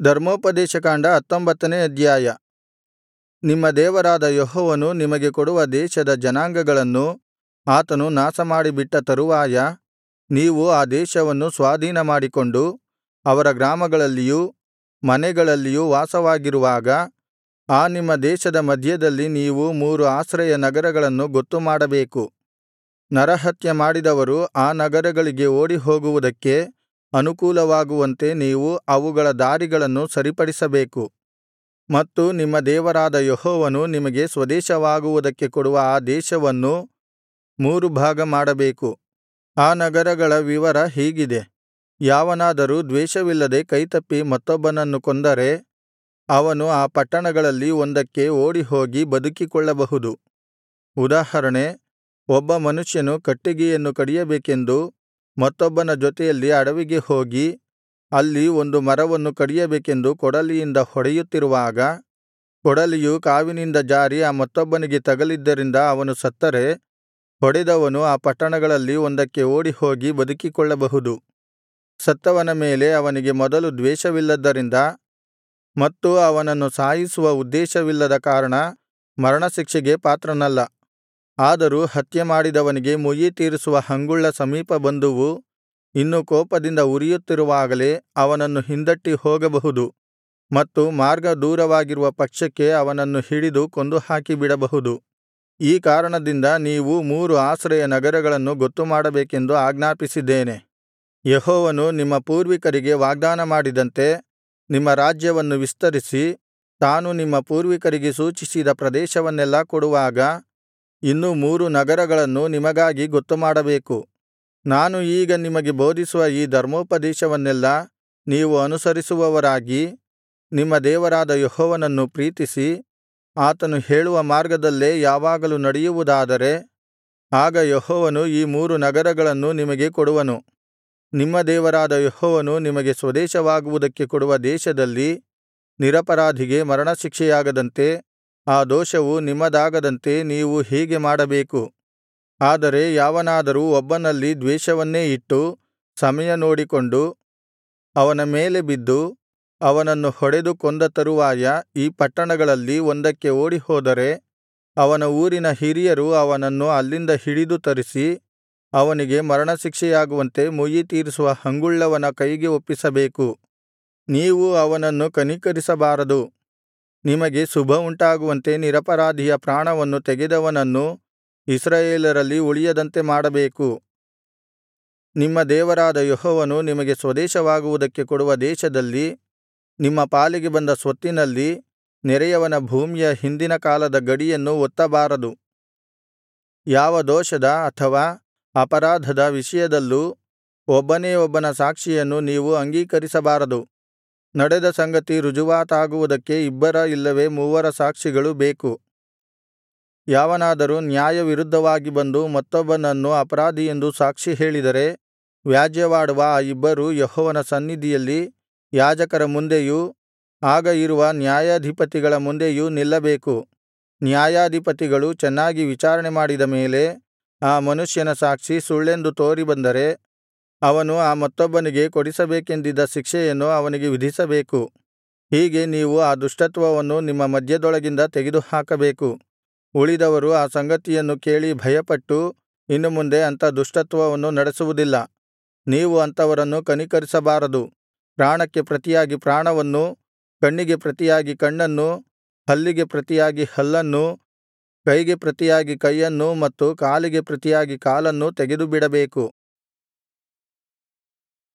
ಧರ್ಮೋಪದೇಶಕಾಂಡ ಹತ್ತೊಂಬತ್ತನೇ ಅಧ್ಯಾಯ ನಿಮ್ಮ ದೇವರಾದ ಯೆಹೋವನು ನಿಮಗೆ ಕೊಡುವ ದೇಶದ ಜನಾಂಗಗಳನ್ನು ಆತನು ನಾಶಮಾಡಿಬಿಟ್ಟ ತರುವಾಯ ನೀವು ಆ ದೇಶವನ್ನು ಸ್ವಾಧೀನಮಾಡಿಕೊಂಡು ಅವರ ಗ್ರಾಮಗಳಲ್ಲಿಯೂ ಮನೆಗಳಲ್ಲಿಯೂ ವಾಸವಾಗಿರುವಾಗ ಆ ನಿಮ್ಮ ದೇಶದ ಮಧ್ಯದಲ್ಲಿ ನೀವು ಮೂರು ಆಶ್ರಯ ನಗರಗಳನ್ನು ಗೊತ್ತುಮಾಡಬೇಕು ನರಹತ್ಯ ಮಾಡಿದವರು ಆ ನಗರಗಳಿಗೆ ಓಡಿಹೋಗುವುದಕ್ಕೆ ಅನುಕೂಲವಾಗುವಂತೆ ನೀವು ಅವುಗಳ ದಾರಿಗಳನ್ನು ಸರಿಪಡಿಸಬೇಕು ಮತ್ತು ನಿಮ್ಮ ದೇವರಾದ ಯೆಹೋವನು ನಿಮಗೆ ಸ್ವದೇಶವಾಗುವುದಕ್ಕೆ ಕೊಡುವ ಆ ದೇಶವನ್ನು ಮೂರು ಭಾಗ ಮಾಡಬೇಕು ಆ ನಗರಗಳ ವಿವರ ಹೀಗಿದೆ ಯಾವನಾದರೂ ದ್ವೇಷವಿಲ್ಲದೆ ಕೈತಪ್ಪಿ ಮತ್ತೊಬ್ಬನನ್ನು ಕೊಂದರೆ ಅವನು ಆ ಪಟ್ಟಣಗಳಲ್ಲಿ ಒಂದಕ್ಕೆ ಓಡಿಹೋಗಿ ಬದುಕಿಕೊಳ್ಳಬಹುದು ಉದಾಹರಣೆ ಒಬ್ಬ ಮನುಷ್ಯನು ಕಟ್ಟಿಗೆಯನ್ನು ಕಡಿಯಬೇಕೆಂದು ಮತ್ತೊಬ್ಬನ ಜೊತೆಯಲ್ಲಿ ಅಡವಿಗೆ ಹೋಗಿ ಅಲ್ಲಿ ಒಂದು ಮರವನ್ನು ಕಡಿಯಬೇಕೆಂದು ಕೊಡಲಿಯಿಂದ ಹೊಡೆಯುತ್ತಿರುವಾಗ ಕೊಡಲಿಯು ಕಾವಿನಿಂದ ಜಾರಿ ಆ ಮತ್ತೊಬ್ಬನಿಗೆ ತಗಲಿದ್ದರಿಂದ ಅವನು ಸತ್ತರೆ ಹೊಡೆದವನು ಆ ಪಟ್ಟಣಗಳಲ್ಲಿ ಒಂದಕ್ಕೆ ಓಡಿಹೋಗಿ ಬದುಕಿಕೊಳ್ಳಬಹುದು ಸತ್ತವನ ಮೇಲೆ ಅವನಿಗೆ ಮೊದಲು ದ್ವೇಷವಿಲ್ಲದ್ದರಿಂದ ಮತ್ತು ಅವನನ್ನು ಸಾಯಿಸುವ ಉದ್ದೇಶವಿಲ್ಲದ ಕಾರಣ ಮರಣಶಿಕ್ಷೆಗೆ ಪಾತ್ರನಲ್ಲ ಆದರೂ ಹತ್ಯೆಮಾಡಿದವನಿಗೆ ಮುಯ್ಯಿತೀರಿಸುವ ಹಂಗುಳ್ಳ ಸಮೀಪ ಬಂಧುವು ಇನ್ನೂ ಕೋಪದಿಂದ ಉರಿಯುತ್ತಿರುವಾಗಲೇ ಅವನನ್ನು ಹಿಂದಟ್ಟಿ ಹೋಗಬಹುದು ಮತ್ತು ಮಾರ್ಗ ದೂರವಾಗಿರುವ ಪಕ್ಷಕ್ಕೆ ಅವನನ್ನು ಹಿಡಿದು ಕೊಂದುಹಾಕಿಬಿಡಬಹುದು ಈ ಕಾರಣದಿಂದ ನೀವು ಮೂರು ಆಶ್ರಯ ನಗರಗಳನ್ನು ಗೊತ್ತುಮಾಡಬೇಕೆಂದು ಆಜ್ಞಾಪಿಸಿದ್ದೇನೆ ಯೆಹೋವನು ನಿಮ್ಮ ಪೂರ್ವಿಕರಿಗೆ ವಾಗ್ದಾನ ಮಾಡಿದಂತೆ ನಿಮ್ಮ ರಾಜ್ಯವನ್ನು ವಿಸ್ತರಿಸಿ ತಾನು ನಿಮ್ಮ ಪೂರ್ವಿಕರಿಗೆ ಸೂಚಿಸಿದ ಪ್ರದೇಶವನ್ನೆಲ್ಲಾ ಕೊಡುವಾಗ ಇನ್ನೂ ಮೂರು ನಗರಗಳನ್ನು ನಿಮಗಾಗಿ ಗೊತ್ತುಮಾಡಬೇಕು ನಾನು ಈಗ ನಿಮಗೆ ಬೋಧಿಸುವ ಈ ಧರ್ಮೋಪದೇಶವನ್ನೆಲ್ಲಾ ನೀವು ಅನುಸರಿಸುವವರಾಗಿ ನಿಮ್ಮ ದೇವರಾದ ಯೆಹೋವನನ್ನು ಪ್ರೀತಿಸಿ ಆತನು ಹೇಳುವ ಮಾರ್ಗದಲ್ಲೇ ಯಾವಾಗಲೂ ನಡೆಯುವುದಾದರೆ ಆಗ ಯೆಹೋವನು ಈ ಮೂರು ನಗರಗಳನ್ನು ನಿಮಗೆ ಕೊಡುವನು ನಿಮ್ಮ ದೇವರಾದ ಯೆಹೋವನು ನಿಮಗೆ ಸ್ವದೇಶವಾಗುವುದಕ್ಕೆ ಕೊಡುವ ದೇಶದಲ್ಲಿ ನಿರಪರಾಧಿಗೆ ಮರಣಶಿಕ್ಷೆಯಾಗದಂತೆ ಆ ದೋಷವು ನಿಮ್ಮದಾಗದಂತೆ ನೀವು ಹೀಗೆ ಮಾಡಬೇಕು ಆದರೆ ಯಾವನಾದರೂ ಒಬ್ಬನಲ್ಲಿ ದ್ವೇಷವನ್ನೇ ಇಟ್ಟು ಸಮಯ ನೋಡಿಕೊಂಡು ಅವನ ಮೇಲೆ ಬಿದ್ದು ಅವನನ್ನು ಹೊಡೆದು ಕೊಂದ ತರುವಾಯ ಈ ಪಟ್ಟಣಗಳಲ್ಲಿ ಒಂದಕ್ಕೆ ಓಡಿಹೋದರೆ ಅವನ ಊರಿನ ಹಿರಿಯರು ಅವನನ್ನು ಅಲ್ಲಿಂದ ಹಿಡಿದು ತರಿಸಿ ಅವನಿಗೆ ಮರಣಶಿಕ್ಷೆಯಾಗುವಂತೆ ಮುಯ್ಯಿತೀರಿಸುವ ಹಂಗುಳ್ಳವನ ಕೈಗೆ ಒಪ್ಪಿಸಬೇಕು ನೀವು ಅವನನ್ನು ಕನಿಕರಿಸಬಾರದು ನಿಮಗೆ ಶುಭವುಂಟಾಗುವಂತೆ ನಿರಪರಾಧಿಯ ಪ್ರಾಣವನ್ನು ತೆಗೆದವನನ್ನು ಇಸ್ರಾಯೇಲರಲ್ಲಿ ಉಳಿಯದಂತೆ ಮಾಡಬೇಕು ನಿಮ್ಮ ದೇವರಾದ ಯೆಹೋವನು ನಿಮಗೆ ಸ್ವದೇಶವಾಗುವುದಕ್ಕೆ ಕೊಡುವ ದೇಶದಲ್ಲಿ ನಿಮ್ಮ ಪಾಲಿಗೆ ಬಂದ ಸ್ವತ್ತಿನಲ್ಲಿ ನೆರೆಯವನ ಭೂಮಿಯ ಹಿಂದಿನ ಕಾಲದ ಗಡಿಯನ್ನು ಒತ್ತಬಾರದು ಯಾವ ದೋಷದ ಅಥವಾ ಅಪರಾಧದ ವಿಷಯದಲ್ಲೂ ಒಬ್ಬನೇ ಒಬ್ಬನ ಸಾಕ್ಷಿಯನ್ನು ನೀವು ಅಂಗೀಕರಿಸಬಾರದು ನಡೆದ ಸಂಗತಿ ರುಜುವಾತಾಗುವುದಕ್ಕೆ ಇಬ್ಬರ ಇಲ್ಲವೇ ಮೂವರ ಸಾಕ್ಷಿಗಳು ಬೇಕು ಯಾವನಾದರೂ ನ್ಯಾಯವಿರುದ್ಧವಾಗಿ ಬಂದು ಮತ್ತೊಬ್ಬನನ್ನು ಅಪರಾಧಿಯೆಂದು ಸಾಕ್ಷಿ ಹೇಳಿದರೆ ವ್ಯಾಜ್ಯವಾಡುವ ಆ ಇಬ್ಬರೂ ಯೆಹೋವನ ಸನ್ನಿಧಿಯಲ್ಲಿ ಯಾಜಕರ ಮುಂದೆಯೂ ಆಗ ಇರುವ ನ್ಯಾಯಾಧಿಪತಿಗಳ ಮುಂದೆಯೂ ನಿಲ್ಲಬೇಕು ನ್ಯಾಯಾಧಿಪತಿಗಳು ಚೆನ್ನಾಗಿ ವಿಚಾರಣೆ ಮಾಡಿದ ಮೇಲೆ ಆ ಮನುಷ್ಯನ ಸಾಕ್ಷಿ ಸುಳ್ಳೆಂದು ತೋರಿಬಂದರೆ ಅವನು ಆ ಮತ್ತೊಬ್ಬನಿಗೆ ಕೊಡಿಸಬೇಕೆಂದಿದ್ದ ಶಿಕ್ಷೆಯನ್ನು ಅವನಿಗೆ ವಿಧಿಸಬೇಕು ಹೀಗೆ ನೀವು ಆ ದುಷ್ಟತ್ವವನ್ನು ನಿಮ್ಮ ಮಧ್ಯದೊಳಗಿಂದ ತೆಗೆದುಹಾಕಬೇಕು ಉಳಿದವರು ಆ ಸಂಗತಿಯನ್ನು ಕೇಳಿ ಭಯಪಟ್ಟು ಇನ್ನು ಮುಂದೆ ಅಂಥ ದುಷ್ಟತ್ವವನ್ನು ನಡೆಸುವುದಿಲ್ಲ ನೀವು ಅಂಥವರನ್ನು ಕನಿಕರಿಸಬಾರದು ಪ್ರಾಣಕ್ಕೆ ಪ್ರತಿಯಾಗಿ ಪ್ರಾಣವನ್ನೂ ಕಣ್ಣಿಗೆ ಪ್ರತಿಯಾಗಿ ಕಣ್ಣನ್ನೂ ಹಲ್ಲಿಗೆ ಪ್ರತಿಯಾಗಿ ಹಲ್ಲನ್ನೂ ಕೈಗೆ ಪ್ರತಿಯಾಗಿ ಕೈಯನ್ನೂ ಮತ್ತು ಕಾಲಿಗೆ ಪ್ರತಿಯಾಗಿ ಕಾಲನ್ನೂ ತೆಗೆದುಬಿಡಬೇಕು